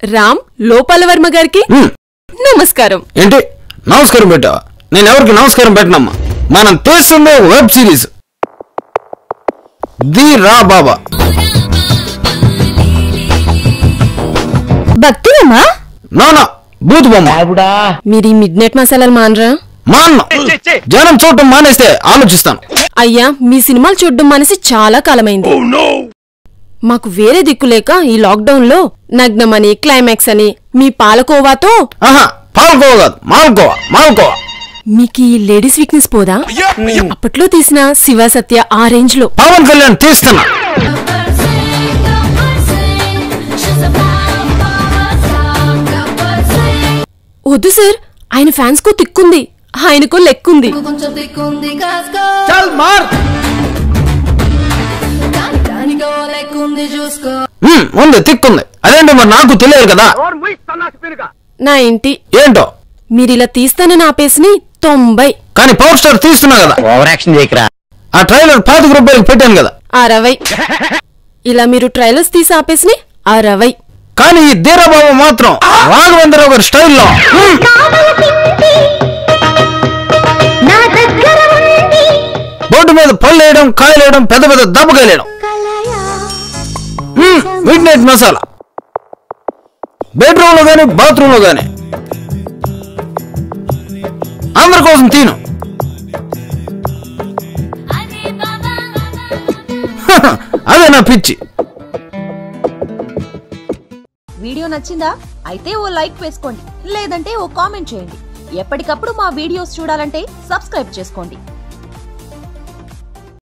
రామ్ లోపాల వర్మ గారికి హ్మ్. నమస్కారం ఏంటి నమస్కారం పెట్టావా నేను ఎవరికి నమస్కారం పెట్టనమ్మా మనం తీస్తుంది ఒక వెబ్ సిరీస్ ది రా బాబా భక్తులమ్మా నానా బూత్ బొమ్మ మీరు ఈ మిడ్ నైట్ మసాలాలు మానరా మా అన్న జనం చూడటం మానేస్తే ఆలోచిస్తాను అయ్యా మీ సినిమాలు చూడడం మనసి చాలా కాలమైంది మాకు వేరే దిక్కు లేక ఈ లాక్డౌన్ లో నగ్నమని క్లైమాక్స్ అని మీ పాలకోవాతో ఆహా పాల్కోవా కాదు మాల్కోవా మాల్కోవా మీకు ఈ లేడీస్ వీక్నెస్ పోదా అప్పట్లో తీసిన శివ సత్య ఆ రేంజ్ లో పవన్ కళ్యాణ్ తీస్తున్నా వద్దు సార్ ఆయన ఫ్యాన్స్ కు తిక్కుంది ఆయనకు లెక్కుంది కొంచెం దిక్కుంది కాస్కో చల్ మార్ దాని దానికో లెక్కుంది చూసుకో హ్మ్, ఉంది తిక్కుంది అదేంటో మరి నాకు తెలియదు కదా నా ఇంటి ఏంటో మీరిలా తీస్తానని ఆపేసిని తొంభై కానీ పవర్ స్టార్ తీస్తున్నా కదా ఓవర్ యాక్షన్ చేయకరా ఆ ట్రైలర్ పాతిక రూపాయలకి పెట్టాను కదా అరవై ఇలా మీరు ట్రైలర్స్ తీసి ఆపేసిని అరవై కానీ ఈ ధీరబాబు మాత్రం రాఘవేంద్రరావు గారి స్టైల్లో హ్మ్, బోర్డు మీద పళ్ళు వేయడం కాయలు వేయడం పెద్ద పెద్ద దెబ్బకాయలు వేయడం మిడ్ నైట్ మసాలా బెడ్రూమ్ లో గానీ బాత్రూమ్ లో గానీ అందరి కోసం తిను అదే నా పిచ్చి వీడియో నచ్చిందా అయితే ఓ లైక్ వేసుకోండి లేదంటే ఓ కామెంట్ చేయండి ఎప్పటికప్పుడు మా వీడియోస్ చూడాలంటే సబ్స్క్రైబ్ చేసుకోండి